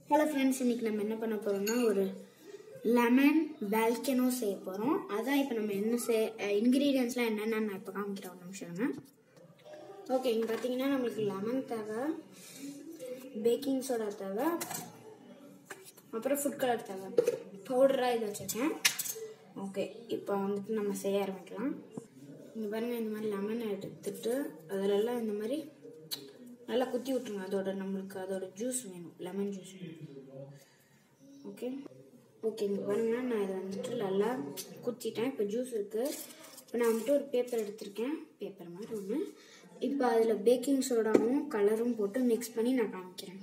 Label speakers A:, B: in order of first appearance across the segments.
A: hello friends இன்னைக்கு நம்ம என்ன பண்ண போறோம்னா ஒரு லெமன் வேல்கனோ செய்ய போகிறோம் அதான் இப்போ நம்ம என்ன செய் இன்க்ரீடியன்ஸ்லாம் என்னென்னு நான் இப்போ காமிக்கிறேன் ஒரு நிமிஷங்க ஓகே இங்கே பார்த்தீங்கன்னா நம்மளுக்கு லெமன் தேவை பேக்கிங் சோடா தேவை அப்புறம் ஃபுட் கலர் தேவை பவுடராக இது வச்சுருக்கேன் ஓகே இப்போ வந்துட்டு நம்ம செய்ய ஆரம்பிக்கலாம் இங்கே பாருங்கள் இந்த மாதிரி லெமன் எடுத்துட்டு அதிலெல்லாம் இந்த மாதிரி நல்லா குத்தி விட்டுருங்க அதோட நம்மளுக்கு அதோட ஜூஸ் வேணும் லெமன் ஜூஸ் வேணும் ஓகே ஓகே இங்கே பாருங்க நான் இதை வந்துட்டு நல்லா குத்திட்டேன் இப்போ ஜூஸ் இருக்குது இப்போ நான் வந்துட்டு ஒரு பேப்பர் எடுத்திருக்கேன் பேப்பர் மாதிரி ஒன்று இப்போ அதில் பேக்கிங் சோடாவும் கலரும் போட்டு மிக்ஸ் பண்ணி நான் காமிக்கிறேன்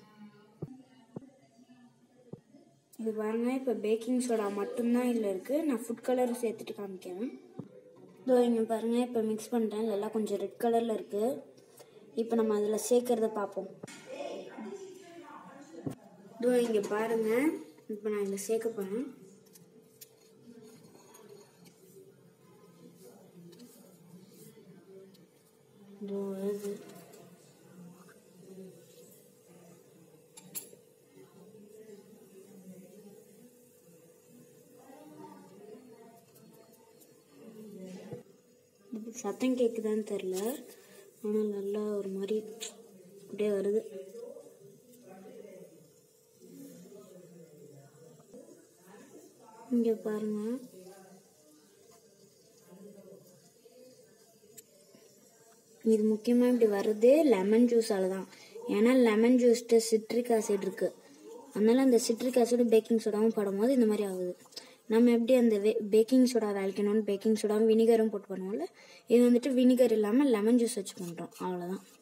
A: இது பாருங்க இப்போ பேக்கிங் சோடா மட்டும்தான் இதில் இருக்குது நான் ஃபுட் கலர் சேர்த்துட்டு காமிக்கிறேன் இதோ இங்கே பாருங்க இப்போ மிக்ஸ் பண்ணிட்டேன் இதெல்லாம் கொஞ்சம் ரெட் கலரில் இருக்குது இப்போ நம்ம அதில் சேர்க்கறத பார்ப்போம் இதோ இங்கே பாருங்க இப்போ நான் இதில் சேர்க்க போகிறேன் இதோ வருது இது சத்தம் கேட்குதான்னு தெரில ஆனால் நல்லா ஒரு மாதிரி அப்படியே வருது இங்கே பாருங்க இது முக்கியமாக இப்படி வருது லெமன் ஜூஸால தான் ஏன்னா லெமன் ஜூஸ்ட்டு சிட்ரிக் ஆசிட் இருக்கு அதனால அந்த சிட்ரிக் ஆசிட் பேக்கிங் சோடாவும் படும்போது இந்த மாதிரி ஆகுது நம்ம எப்படி அந்த பேக்கிங் சோடா வேலைக்கணும்னு பேக்கிங் சோடாவும் வினிகரும் போட்டு பண்ணுவோம்ல இது வந்துட்டு வினிகர் இல்லாமல் லெமன் ஜூஸ் வச்சு பண்ணுறோம் அவ்வளோதான்